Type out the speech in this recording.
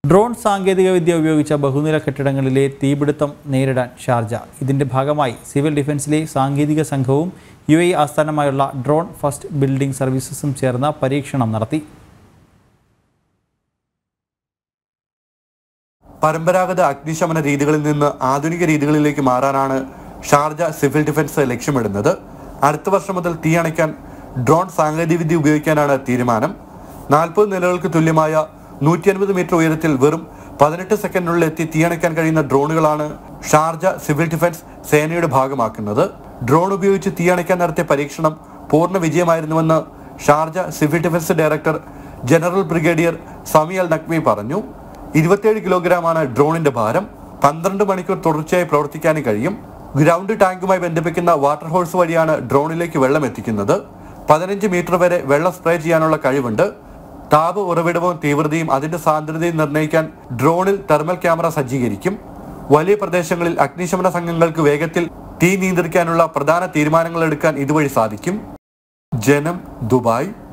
drone സാങ്കേതികവിദ്യ ഉപയോഗിച്ച ബഹുനില കെട്ടിടങ്ങളിലെ തീപിടുത്തം നേരിടാൻ ഷാർജ ഇതിന്റെ ഭാഗമായി സിവിൽ ഡിഫൻസിലെ സാങ്കേതിക സംഘവും യു എ ആസ്ഥാനമായുള്ള ഡ്രോൺ ഫസ്റ്റ് ബിൽഡിംഗ് സർവീസസും ചേർന്ന് പരീക്ഷണം നടത്തി പരമ്പരാഗത അഗ്നിശമന രീതികളിൽ നിന്ന് ആധുനിക രീതികളിലേക്ക് മാറാനാണ് ഷാർജ സിവിൽ ഡിഫൻസ് ലക്ഷ്യമിടുന്നത് അടുത്ത വർഷം മുതൽ തീ അണയ്ക്കാൻ ഡ്രോൺ സാങ്കേതികവിദ്യ ഉപയോഗിക്കാനാണ് തീരുമാനം നാൽപ്പത് നിലകൾക്ക് തുല്യമായ നൂറ്റി അൻപത് മീറ്റർ ഉയരത്തിൽ വെറും പതിനെട്ട് സെക്കൻഡിനുള്ളിൽ എത്തി തീയണയ്ക്കാൻ കഴിയുന്ന ഡ്രോണുകളാണ് ഷാർജ സിവിൽ ഡിഫൻസ് സേനയുടെ ഭാഗമാക്കുന്നത് ഡ്രോൺ ഉപയോഗിച്ച് തീയണയ്ക്കാൻ നടത്തിയ പരീക്ഷണം പൂർണ്ണ വിജയമായിരുന്നുവെന്ന് Sharjah civil defence director general brigadier Sami al Naqvi പറഞ്ഞു ഇരുപത്തിയേഴ് കിലോഗ്രാമാണ് ഡ്രോണിന്റെ ഭാരം പന്ത്രണ്ട് മണിക്കൂർ തുടർച്ചയായി പ്രവർത്തിക്കാനും കഴിയും ഗ്രൗണ്ട് ടാങ്കുമായി ബന്ധിപ്പിക്കുന്ന വാട്ടർ ഹോഴ്സ് വഴിയാണ് ഡ്രോണിലേക്ക് വെള്ളം എത്തിക്കുന്നത് പതിനഞ്ച് മീറ്റർ വരെ വെള്ളം സ്പ്രേ ചെയ്യാനുള്ള കഴിവുണ്ട് താപ ഉറവിടവും തീവ്രതയും അതിന്റെ സാന്ദ്രതയും നിർണ്ണയിക്കാൻ ഡ്രോണിൽ തെർമൽ ക്യാമറ സജ്ജീകരിക്കും വലിയ പ്രദേശങ്ങളിൽ അഗ്നിശമന സംഘങ്ങൾക്ക് വേഗത്തിൽ തീ നിയന്ത്രിക്കാനുള്ള പ്രധാന തീരുമാനങ്ങൾ എടുക്കാൻ ഇതുവഴി സാധിക്കും ജനം ദുബായ്